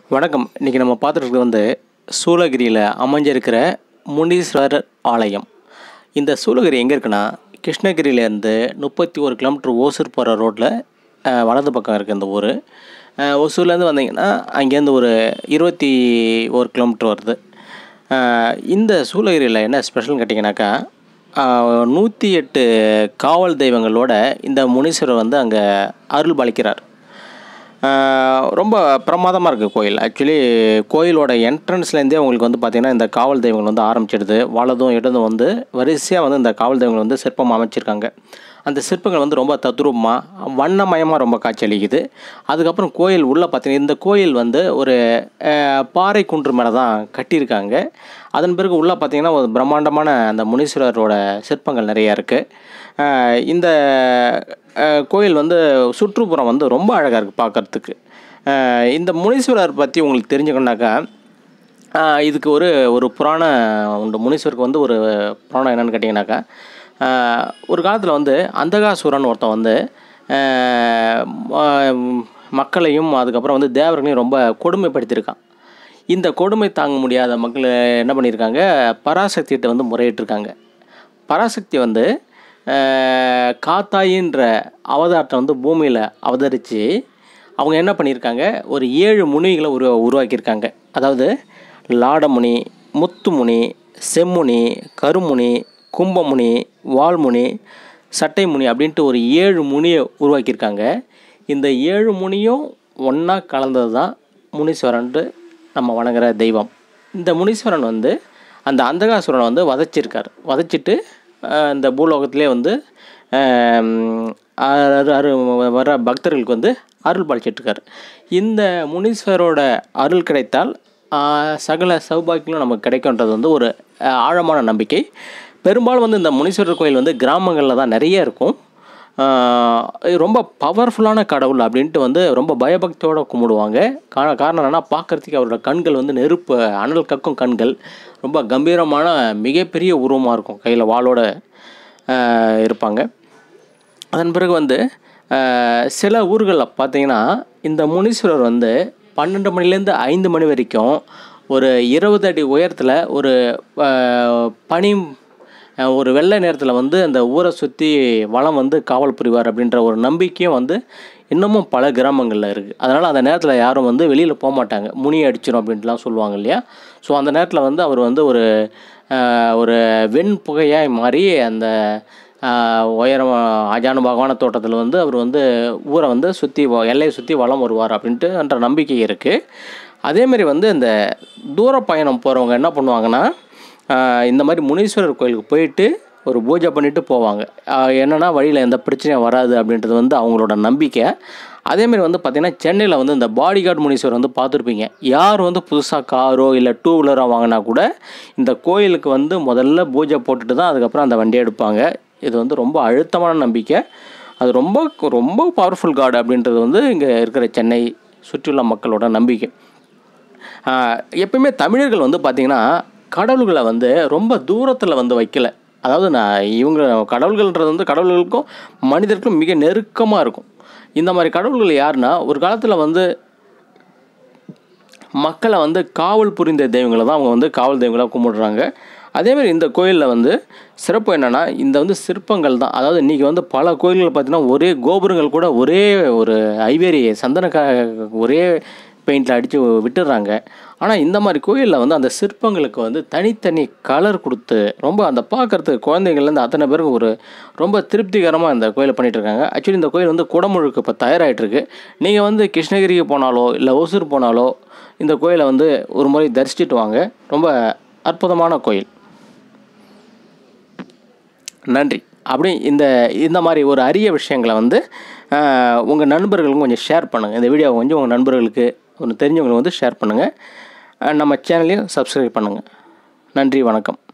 வணக்கம் இன்றைக்கி நம்ம பார்த்துட்டு வந்து சூளகிரியில் அமைஞ்சிருக்கிற முனீஸ்வரர் ஆலயம் இந்த சூளகிரி எங்கே இருக்குன்னா கிருஷ்ணகிரியிலேருந்து முப்பத்தி ஒரு கிலோமீட்டர் ஓசூர் போகிற ரோட்டில் வலது பக்கம் இருக்குது இந்த ஊர் அஹ், ஒசூர்லேருந்து வந்தீங்கன்னா அங்கேருந்து ஒரு இருபத்தி ஒரு கிலோமீட்டர் வருது அஹ், இந்த சூளகிரியில் என்ன ஸ்பெஷல்னு கேட்டிங்கனாக்கா நூற்றி எட்டு காவல் தெய்வங்களோட இந்த முனீஸ்வரர் வந்து அங்கே அருள் பாலிக்கிறார் ஆஹ் ரொம்ப பிரமாதமாக இருக்குது கோயில் ஆக்சுவலி கோயிலோட என்ட்ரன்ஸ்லேருந்தே உங்களுக்கு வந்து பார்த்திங்கன்னா இந்த காவல் தெய்வங்கள் வந்து ஆரம்பிச்சிடுது வலதும் இடதும் வந்து வரிசையாக வந்து இந்த காவல் தெய்வங்கள் வந்து சிற்பம் அமைச்சிருக்காங்க அந்த சிற்பங்கள் வந்து ரொம்ப தத்ரூபமாக வண்ணமயமாக ரொம்ப காட்சியளிக்குது அதுக்கப்புறம் கோயில் உள்ளே பார்த்தீங்கன்னா இந்த கோயில் வந்து ஒரு ஆஹ், பாறை குன்று மேலே தான் கட்டியிருக்காங்க அதன் பிறகு உள்ளே பார்த்தீங்கன்னா ஒரு பிரம்மாண்டமான அந்த முனீஸ்வரரோட சிற்பங்கள் நிறையா இருக்குது இந்த ஆஹ், கோயில் வந்து சுற்றுப்புறம் வந்து ரொம்ப அழகாக இருக்குது பார்க்குறதுக்கு இந்த முனீஸ்வரர் பற்றி உங்களுக்கு தெரிஞ்சுக்கணுனாக்கா ஆஹ், இதுக்கு ஒரு ஒரு புராண உண்டு முனீஸ்வருக்கு வந்து ஒரு புராணம் என்னென்னு கேட்டிங்கனாக்கா ஆஹ், ஒரு காலத்தில் வந்து அந்தகாசுரன் ஒருத்தன் வந்து ஆஹ், ம- மக்களையும் அதுக்கப்புறம் வந்து தேவர்களையும் ரொம்ப கொடுமைப்படுத்தியிருக்கான் இந்த கொடுமை தாங்க முடியாத மக்கள் என்ன பண்ணியிருக்காங்க பராசக்திகிட்ட வந்து முறையிட்டிருக்காங்க பராசக்தி வந்து ஆஹ், காத்தாயின்ற அவதாரத்தை வந்து பூமியில் அவதரித்து அவங்க என்ன பண்ணியிருக்காங்க ஒரு ஏழு முனிகளை உருவா உருவாக்கியிருக்காங்க அதாவது லாடமுனி முத்துமுனி செம்முனி கருமுனி கும்பமுனி வால்முனி சட்டைமுனி அப்படின்ட்டு ஒரு ஏழு முனியை உருவாக்கியிருக்காங்க இந்த ஏழு முனியும் ஒன்றா கலந்தது தான் முனீஸ்வரன்ட்டு நம்ம வணங்குற தெய்வம் இந்த முனீஸ்வரன் வந்து அந்த அந்தகாசுரனை வந்து வதைச்சிருக்கார் வதைச்சிட்டு ஆஹ், இந்த பூலோகத்திலே வந்து ஆம், அரு அரு வர பக்தர்களுக்கு வந்து அருள் பாலிச்சிட்ருக்கார் இந்த முனீஸ்வரோட அருள் கிடைத்தால் ஆஹ், சகல சௌபாக்கியம் நமக்கு கிடைக்கும்ன்றது வந்து ஒரு ஆஹ், ஆழமான நம்பிக்கை பெரும்பாலும் வந்து இந்த முனீஸ்வரர் கோயில் வந்து கிராமங்களில் தான் நிறைய இருக்கும் ஆஹ் இது ரொம்ப பவர்ஃபுல்லான கடவுள் அப்படின்ட்டு வந்து ரொம்ப பயபக்தியோடு கும்பிடுவாங்க கா காரணம் என்னென்னா பார்க்குறதுக்கு அவரோட கண்கள் வந்து நெருப்பு அனல் கக்கும் கண்கள் ரொம்ப கம்பீரமான மிகப்பெரிய உருவமாக இருக்கும் கையில் வாளோட ஆஹ் இருப்பாங்க அதன் பிறகு வந்து ஆஹ் சில ஊர்களில் பார்த்தீங்கன்னா இந்த முனீஸ்வரர் வந்து பன்னெண்டு மணிலேருந்து ஐந்து மணி வரைக்கும் ஒரு இருபது அடி உயரத்தில் ஒரு ஆஹ் பனி அஹ் ஒரு வெள்ளை நேரத்தில் வந்து அந்த ஊரை சுற்றி வளம் வந்து காவல் புரிவார் அப்படின்ற ஒரு நம்பிக்கையும் வந்து இன்னமும் பல கிராமங்களில் இருக்குது அதனால் அந்த நேரத்தில் யாரும் வந்து வெளியில் போக மாட்டாங்க முனி அடிச்சிடும் அப்படின்ட்டுலாம் சொல்லுவாங்க இல்லையா ஸோ அந்த நேரத்தில் வந்து அவர் வந்து ஒரு அஹ், ஒரு வெண் புகையாய் மாறி அந்த அஹ், உயரம் அஜானு பகவான தோட்டத்தில் வந்து அவர் வந்து ஊரை வந்து சுற்றி எல்லையை சுற்றி வளம் வருவார் அப்படின்ட்டு என்ற நம்பிக்கை இருக்குது அதேமாரி வந்து இந்த தூர பயணம் போகிறவங்க என்ன பண்ணுவாங்கன்னா ஆஹ் இந்த மாதிரி முனீஸ்வரர் கோயிலுக்கு போயிட்டு ஒரு பூஜை பண்ணிட்டு போவாங்க ஆஹ் என்னன்னா வழியில் எந்த பிரச்சனையும் வராது அப்படின்றது வந்து அவங்களோட நம்பிக்கை அதேமாரி வந்து பார்த்திங்கன்னா சென்னையில் வந்து இந்த பாடிகார்டு முனீஸ்வரர் வந்து பார்த்துருப்பீங்க யார் வந்து புதுசாக காரோ இல்லை டூ வீலரோ வாங்கினா கூட இந்த கோயிலுக்கு வந்து முதல்ல பூஜை போட்டுட்டு தான் அதுக்கப்புறம் அந்த வண்டியை எடுப்பாங்க இது வந்து ரொம்ப அழுத்தமான நம்பிக்கை அது ரொம்ப ரொம்ப பவர்ஃபுல் காட் அப்படின்றது வந்து இங்கே இருக்கிற சென்னை சுற்றியுள்ள மக்களோட நம்பிக்கை ஆஹ் எப்பயுமே தமிழர்கள் வந்து பார்த்திங்கன்னா கடவுள்களை வந்து ரொம்ப தூரத்தில் வந்து வைக்கல அதாவது நான் இவங்க கடவுள்கள்ன்றது வந்து கடவுள்களுக்கும் மனிதருக்கும் மிக நெருக்கமாக இருக்கும் இந்த மாதிரி கடவுள்கள் யாருன்னா ஒரு காலத்தில் வந்து மக்களை வந்து காவல் புரிந்த தெய்வங்களை தான் அவங்க வந்து காவல் தெய்வங்களாக கும்பிடுறாங்க அதேமாதிரி இந்த கோயிலில் வந்து சிறப்பு என்னென்னா இந்த வந்து சிற்பங்கள் தான் அதாவது இன்றைக்கி வந்து பல கோயில்கள் பார்த்திங்கன்னா ஒரே கோபுரங்கள் கூட ஒரே ஒரு ஐவேரி சந்தன க ஒரே பெயிண்டில் அடித்து விட்டுடுறாங்க ஆனால் இந்த மாதிரி கோயிலில் வந்து அந்த சிற்பங்களுக்கு வந்து தனித்தனி கலர் கொடுத்து ரொம்ப அந்த பார்க்குறதுக்கு குழந்தைங்கள்லேருந்து அத்தனை பேருக்கு ஒரு ரொம்ப திருப்திகரமாக இந்த கோயிலை பண்ணிகிட்டு இருக்காங்க ஆக்சுவலி இந்த கோயில் வந்து குடமுழுக்கு இப்போ தயாராகிட்டுருக்கு நீங்கள் வந்து கிருஷ்ணகிரிக்கு போனாலோ இல்லை ஒசூர் போனாலோ இந்த கோயிலை வந்து ஒரு முறை தரிசிச்சுட்டு வாங்க ரொம்ப அற்புதமான கோயில் நன்றி அப்படி இந்த இந்த மாதிரி ஒரு அரிய விஷயங்களை வந்து உங்கள் நண்பர்களுக்கும் கொஞ்சம் ஷேர் பண்ணுங்கள் இந்த வீடியோவை கொஞ்சம் உங்கள் நண்பர்களுக்கு ஒன்று தெரிஞ்சவங்களுக்கு வந்து ஷேர் பண்ணுங்கள் நம்ம சேனலையும் சப்ஸ்கிரைப் பண்ணுங்கள் நன்றி வணக்கம்